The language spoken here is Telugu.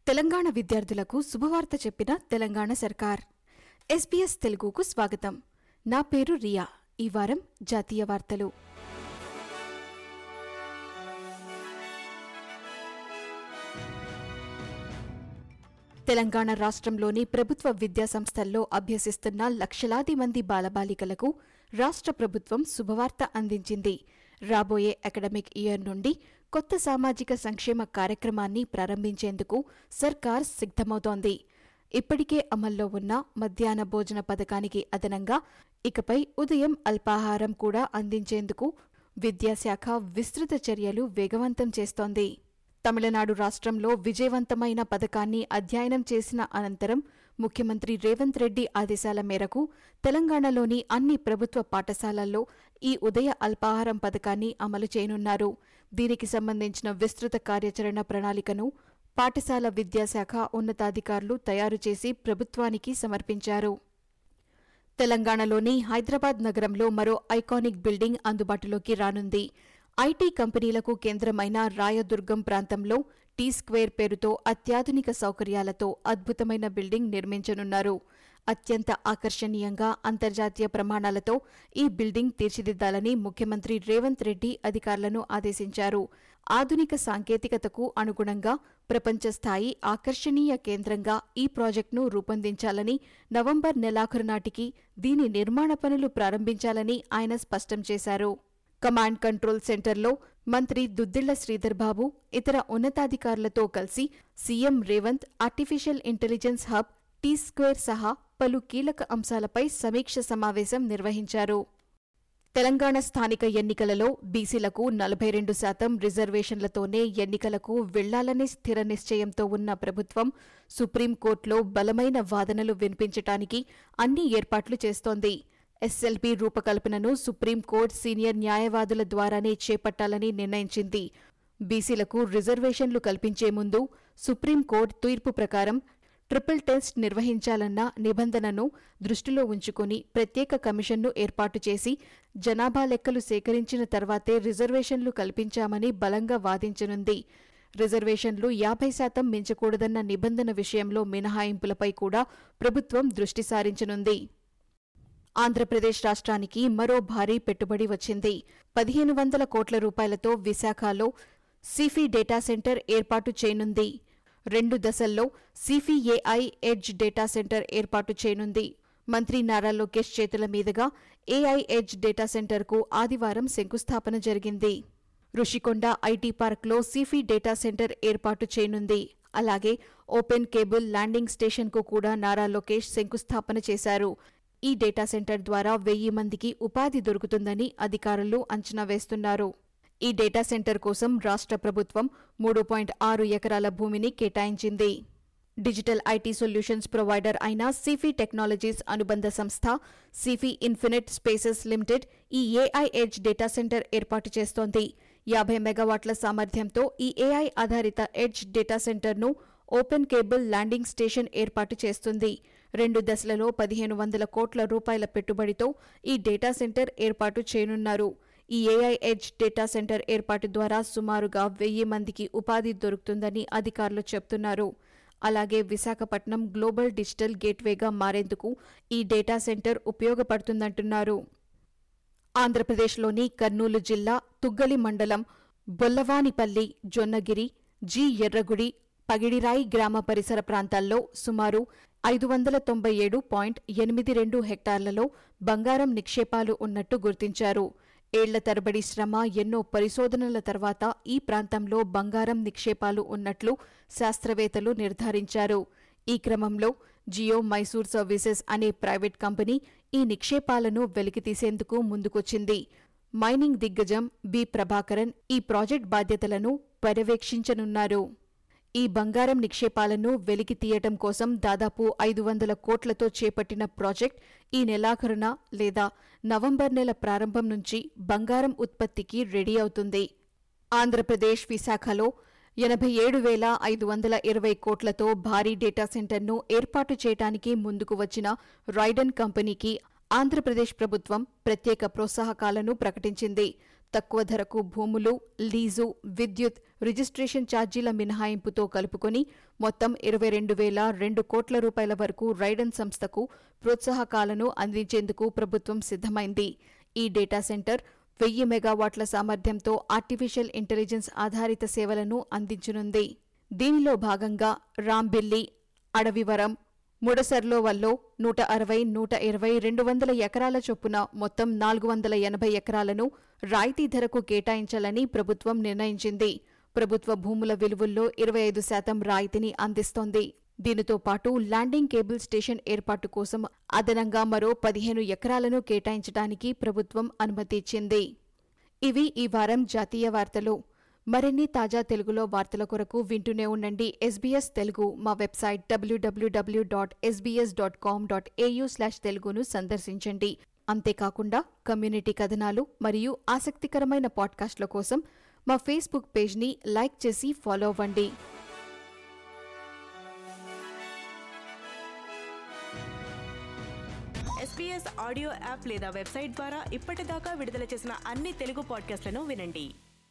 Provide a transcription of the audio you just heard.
తెలంగాణ విద్యార్థులకు శుభవార్త చెప్పిన తెలంగాణ సర్కార్ ఎస్బీఎస్ తెలుగుకు స్వాగతం నా పేరు రియా ఈ వారం జాతీయ వార్తలు తెలంగాణ రాష్ట్రంలోని ప్రభుత్వ విద్యా సంస్థల్లో అభ్యసిస్తున్న లక్షలాది మంది బాలబాలికలకు రాష్ట్ర ప్రభుత్వం శుభవార్త అందించింది రాబోయే అకాడమిక్ ఇయర్ నుండి కొత్త సామాజిక సంక్షేమ కార్యక్రమాన్ని ప్రారంభించేందుకు సర్కార్ సిద్ధమవుతోంది ఇప్పటికే అమల్లో ఉన్న మధ్యాహ్న భోజన పథకానికి అదనంగా ఇకపై ఉదయం అల్పాహారం కూడా అందించేందుకు విద్యాశాఖ విస్తృత చర్యలు వేగవంతం చేస్తోంది తమిళనాడు రాష్ట్రంలో విజయవంతమైన పథకాన్ని అధ్యయనం చేసిన అనంతరం ముఖ్యమంత్రి రేవంత్ రెడ్డి ఆదేశాల మేరకు తెలంగాణలోని అన్ని ప్రభుత్వ పాఠశాలల్లో ఈ ఉదయ అల్పాహారం పథకాన్ని అమలు చేయనున్నారు దీనికి సంబంధించిన విస్తృత కార్యాచరణ ప్రణాళికను పాఠశాల విద్యాశాఖ ఉన్నతాధికారులు తయారు చేసి ప్రభుత్వానికి సమర్పించారు తెలంగాణలోని హైదరాబాద్ నగరంలో మరో ఐకానిక్ బిల్డింగ్ అందుబాటులోకి రానుంది ఐటీ కంపెనీలకు కేంద్రమైన రాయదుర్గం ప్రాంతంలో టీ స్క్వేర్ పేరుతో అత్యాధునిక సౌకర్యాలతో అద్భుతమైన బిల్డింగ్ నిర్మించనున్నారు అత్యంత ఆకర్షణీయంగా అంతర్జాతీయ ప్రమాణాలతో ఈ బిల్డింగ్ తీర్చిదిద్దాలని ముఖ్యమంత్రి రేవంత్ రెడ్డి అధికారులను ఆదేశించారు ఆధునిక సాంకేతికతకు అనుగుణంగా ప్రపంచ స్థాయి ఆకర్షణీయ కేంద్రంగా ఈ ప్రాజెక్టును రూపొందించాలని నవంబర్ నెలాఖరు నాటికి దీని నిర్మాణ పనులు ప్రారంభించాలని ఆయన స్పష్టం చేశారు కమాండ్ కంట్రోల్ సెంటర్లో మంత్రి దుద్దిళ్ల శ్రీధర్ బాబు ఇతర ఉన్నతాధికారులతో కలిసి C M Revanth artificial intelligence hub T square సహా పలు కీలక అంశాలపై సమీక్ష సమావేశం నిర్వహించారు తెలంగాణ స్థానిక ఎన్నికలలో బీసీలకు నలభై రెండు శాతం రిజర్వేషన్లతోనే ఎన్నికలకు వెళ్లాలనే స్థిర నిశ్చయంతో ఉన్న ప్రభుత్వం సుప్రీంకోర్టులో బలమైన వాదనలు వినిపించటానికి అన్ని ఏర్పాట్లు చేస్తోంది ఎస్ఎల్పీ రూపకల్పనను సుప్రీంకోర్టు సీనియర్ న్యాయవాదుల ద్వారానే చేపట్టాలని నిర్ణయించింది బీసీలకు రిజర్వేషన్లు కల్పించే ముందు సుప్రీంకోర్టు తీర్పు ప్రకారం ట్రిపుల్ టెస్ట్ నిర్వహించాలన్న నిబంధనను దృష్టిలో ఉంచుకుని ప్రత్యేక కమిషన్ను ఏర్పాటు చేసి జనాభా లెక్కలు సేకరించిన తర్వాతే రిజర్వేషన్లు కల్పించామని బలంగా వాదించనుంది రిజర్వేషన్లు యాభై శాతం మించకూడదన్న నిబంధన విషయంలో మినహాయింపులపై కూడా ప్రభుత్వం దృష్టి సారించనుంది ఆంధ్రప్రదేశ్ రాష్ట్రానికి మరో భారీ పెట్టుబడి వచ్చింది పదిహేను వందల కోట్ల రూపాయలతో విశాఖలో సిఫీ డేటా సెంటర్ ఏర్పాటు చేయనుంది రెండు దశల్లో సిఫిఏఐ ఎడ్జ్ డేటా సెంటర్ ఏర్పాటు చేయనుంది మంత్రి నారా లోకేష్ చేతుల మీదుగా ఏఐ ఎడ్జ్ డేటా సెంటర్కు ఆదివారం శంకుస్థాపన జరిగింది రుషికొండ ఐటీ పార్క్లో సిఫీ డేటా సెంటర్ ఏర్పాటు చేయనుంది అలాగే ఓపెన్ కేబుల్ ల్యాండింగ్ స్టేషన్కు కూడా నారా లోకేష్ శంకుస్థాపన చేశారు ఈ డేటా సెంటర్ ద్వారా వెయ్యి మందికి ఉపాధి దొరుకుతుందని అధికారులు అంచనా వేస్తున్నారు ఈ డేటా సెంటర్ కోసం రాష్ట్ర ప్రభుత్వం మూడు పాయింట్ ఆరు ఎకరాల భూమిని కేటాయించింది డిజిటల్ ఐటీ సొల్యూషన్స్ ప్రొవైడర్ అయిన సిఫీ టెక్నాలజీస్ అనుబంధ సంస్థ సిఫీ ఇన్ఫినిట్ స్పేసెస్ లిమిటెడ్ ఈ ఏఐ ఎడ్జ్ డేటా సెంటర్ ఏర్పాటు చేస్తోంది యాభై మెగావాట్ల సామర్థ్యంతో ఈ ఏఐ ఆధారిత ఎడ్జ్ డేటా సెంటర్ను ఓపెన్ కేబుల్ ల్యాండింగ్ స్టేషన్ ఏర్పాటు చేస్తుంది రెండు దశలలో పదిహేను వందల కోట్ల రూపాయల పెట్టుబడితో ఈ డేటా సెంటర్ ఏర్పాటు చేయనున్నారు ఈ ఏఐ ఎడ్జ్ డేటా సెంటర్ ఏర్పాటు ద్వారా సుమారుగా వెయ్యి మందికి ఉపాధి దొరుకుతుందని అధికారులు చెబుతున్నారు అలాగే విశాఖపట్నం గ్లోబల్ డిజిటల్ గేట్వేగా మారేందుకు ఈ డేటా సెంటర్ ఉపయోగపడుతుందంటున్నారు ఆంధ్రప్రదేశ్లోని కర్నూలు జిల్లా తుగ్గలి మండలం బొల్లవానిపల్లి జొన్నగిరి జి ఎర్రగుడి పగిడిరాయి గ్రామ పరిసర ప్రాంతాల్లో సుమారు ఐదు వందల తొంభై ఏడు పాయింట్ ఎనిమిది రెండు హెక్టార్లలో బంగారం నిక్షేపాలు ఉన్నట్టు గుర్తించారు ఏళ్ల తరబడి శ్రమ ఎన్నో పరిశోధనల తర్వాత ఈ ప్రాంతంలో బంగారం నిక్షేపాలు ఉన్నట్లు శాస్త్రవేత్తలు నిర్ధారించారు ఈ క్రమంలో జియో మైసూర్ సర్వీసెస్ అనే ప్రైవేట్ కంపెనీ ఈ నిక్షేపాలను వెలికితీసేందుకు ముందుకొచ్చింది మైనింగ్ దిగ్గజం బి ప్రభాకరన్ ఈ ప్రాజెక్ట్ బాధ్యతలను పర్యవేక్షించనున్నారు ఈ బంగారం నిక్షేపాలను వెలికి తీయటం కోసం దాదాపు ఐదు వందల కోట్లతో చేపట్టిన ప్రాజెక్ట్ ఈ నెలాఖరున లేదా నవంబర్ నెల ప్రారంభం నుంచి బంగారం ఉత్పత్తికి రెడీ అవుతుంది ఆంధ్రప్రదేశ్ విశాఖలో ఎనభై ఏడు వేల ఐదు వందల ఇరవై కోట్లతో భారీ డేటా సెంటర్ను ఏర్పాటు చేయడానికి ముందుకు వచ్చిన రైడన్ కంపెనీకి ఆంధ్రప్రదేశ్ ప్రభుత్వం ప్రత్యేక ప్రోత్సాహకాలను ప్రకటించింది తక్కువ ధరకు భూములు లీజు విద్యుత్ రిజిస్ట్రేషన్ ఛార్జీల మినహాయింపుతో కలుపుకొని మొత్తం ఇరవై రెండు వేల రెండు కోట్ల రూపాయల వరకు రైడన్ సంస్థకు ప్రోత్సాహకాలను అందించేందుకు ప్రభుత్వం సిద్ధమైంది ఈ డేటా సెంటర్ వెయ్యి మెగావాట్ల సామర్థ్యంతో ఆర్టిఫిషియల్ ఇంటెలిజెన్స్ ఆధారిత సేవలను అందించనుంది దీనిలో భాగంగా రాంబిల్లి అడవివరం ముడసర్లో వల్లో నూట అరవై నూట ఇరవై రెండు వందల ఎకరాల చొప్పున మొత్తం నాలుగు వందల ఎనభై ఎకరాలను రాయితీ ధరకు కేటాయించాలని ప్రభుత్వం నిర్ణయించింది ప్రభుత్వ భూముల విలువల్లో ఇరవై ఐదు శాతం రాయితీని అందిస్తోంది దీనితో పాటు ల్యాండింగ్ కేబుల్ స్టేషన్ ఏర్పాటు కోసం అదనంగా మరో పదిహేను ఎకరాలను కేటాయించడానికి ప్రభుత్వం అనుమతి ఇచ్చింది ఇవి ఈ వారం జాతీయ వార్తలు మరిన్ని తాజా తెలుగులో వార్తల కొరకు వింటూనే ఉండండి ఎస్బీఎస్ తెలుగు మా website W W W dot S B S dot com dot A U slash తెలుగును సందర్శించండి అంతేకాకుండా కమ్యూనిటీ కథనాలు మరియు ఆసక్తికరమైన పాడ్కాస్ట్ల కోసం మా ఫేస్బుక్ పేజ్ని లైక్ చేసి ఫాలో అవ్వండి ఎస్పీఎస్ ఆడియో యాప్ లేదా వెబ్సైట్ ద్వారా ఇప్పటిదాకా విడుదల చేసిన అన్ని తెలుగు పాడ్కాస్ట్లను వినండి